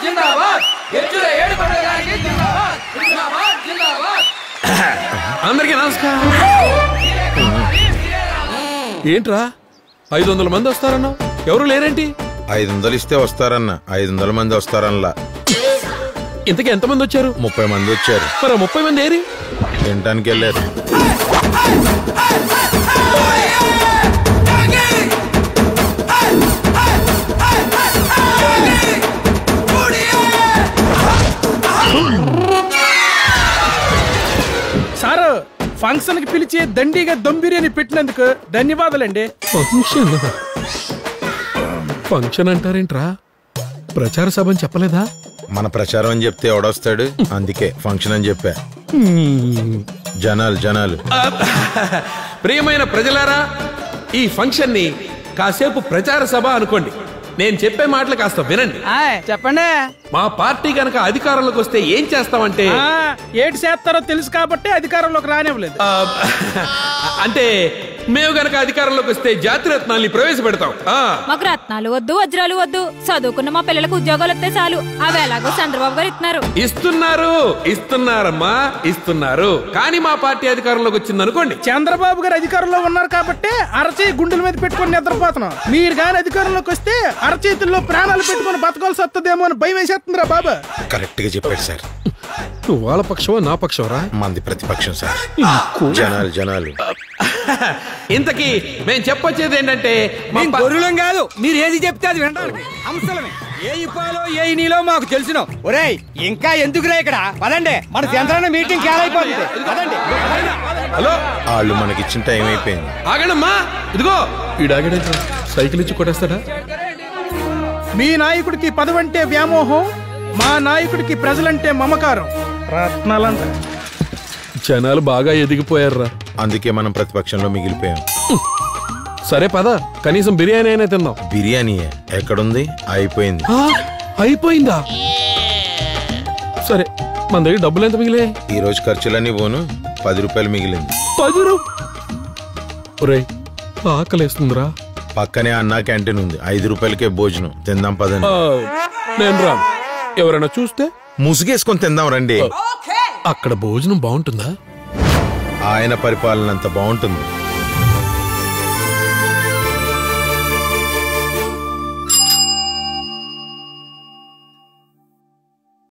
జిందాబాద్ ఎచ్చుల ఏడుకొండ గారికి జిందాబాద్ జిందాబాద్ జిందాబాద్ అందరికీ నమస్కారం ఏంట్రా ఐదు వందల మంది వస్తారన్నావు ఎవరు లేరేంటి ఐదు వందలు ఇస్తే వస్తారన్న ఐదు వందల మంది వస్తారనలా ఇంతకీ ఎంతమంది వచ్చారు ముప్పై మంది వచ్చారు మరి ఆ ముప్పై మంది ఏరి తినటానికి వెళ్ళారు సార్ ఫంక్షన్ కి పిలిచి దండిగా దమ్ బిర్యానీ పెట్టినందుకు ధన్యవాదాలండి ఫంక్షన్ ఫంక్షన్ అంటారేంట్రా ప్రచార సభ అని చెప్పలేదా మన ప్రచారం అని చెప్తే ఎవడొస్తాడు అందుకే ఫంక్షన్ అని చెప్పా జనాలు జనాలు ప్రియమైన ప్రజలారా ఈ ఫంక్షన్ ని కాసేపు ప్రచార సభ అనుకోండి నేను చెప్పే మాటలు కాస్త వినండి చెప్పండి మా పార్టీ కనుక అధికారంలోకి వస్తే ఏం చేస్తామంటే ఆ, ఏటి చేస్తారో తెలుసు కాబట్టి అధికారంలోకి రానివ్వలేదు ఆ, అంటే మేము గనక అధికారంలోకి వస్తే జాతిరత్నాల్ని ప్రవేశపెడతాం ఆ, మాకు రత్నాలు వద్దు వజ్రాలు వద్దు చదువుకున్న మా పిల్లలకు ఉద్యోగాలు వస్తే చాలు అవి ఎలాగో చంద్రబాబు గారు ఇస్తున్నారు ఇస్తున్నారు ఇస్తున్నారమ్మా ఇస్తున్నారు కానీ మా పార్టీ అధికారంలోకి వచ్చింది అనుకోండి చంద్రబాబు గారు అధికారంలో ఉన్నారు కాబట్టి అరచేయి గుండెల మీద పెట్టుకొని నిద్రపోతున్నాం మీరు కానీ అధికారంలోకి వస్తే అరచేతుల్లో ప్రాణాలు పెట్టుకొని బతకాల్సి వస్తుందేమో అని భయం వేసేస్తుందిరా బాబా కరెక్ట్ గా చెప్పాడు సార్ నువ్వు వాళ్ళ పక్షమా నా పక్షమరా మంది ప్రతిపక్షం సార్ జనాలు జనాలు ఇంతకీ మేము చెప్పొచ్చేది ఏంటంటే మా పా- గొర్రెలం కాదు మీరు ఏది చెప్తే అది వినడానికి హంసలమే ఏ ఇప్పాలో ఏ నీలో మాకు తెలుసును ఒరేయ్ ఇంకా ఎందుకురా ఇక్కడ పదండి మన చంద్రన్న మీటింగ్ కేలైపోతుంది పదండి హలో వాళ్ళు మనకిచ్చిన టైం అయిపోయింది ఆగడమ్మా ఇదిగో ఈడాగడేంట్రా సైకిల్ ఇచ్చి కొట్టేస్తాడా మీ నాయకుడికి పదవంటే వ్యామోహం మా నాయకుడికి ప్రజలంటే మమకారం రత్నాలంట జనాలు బాగా ఎదిగిపోయారురా అందుకే మనం ప్రతిపక్షంలో మిగిలిపోయాం సరే పద కనీసం బిర్యానీ అయినా తిందాం బిర్యానీ ఎక్కడుంది అయిపోయింది ఆ, అయిపోయిందా సరే మన దగ్గర డబ్బులు ఎంత మిగిలే ఈ రోజు ఖర్చులన్నీ పోను పది రూపాయలు మిగిలింది పది రూ ఒరేయ్ ఆకలేస్తుందిరా పక్కనే అన్నా క్యాంటీన్ ఉంది ఐదు రూపాయలకే భోజనం తిందాం పదండి ఆ, నేను రాను ఎవరైనా చూస్తే ముసుగేసుకొని తిందాం రండి అక్కడ భోజనం బాగుంటుందా ఆయన పరిపాలన అంత బాగుంటుంది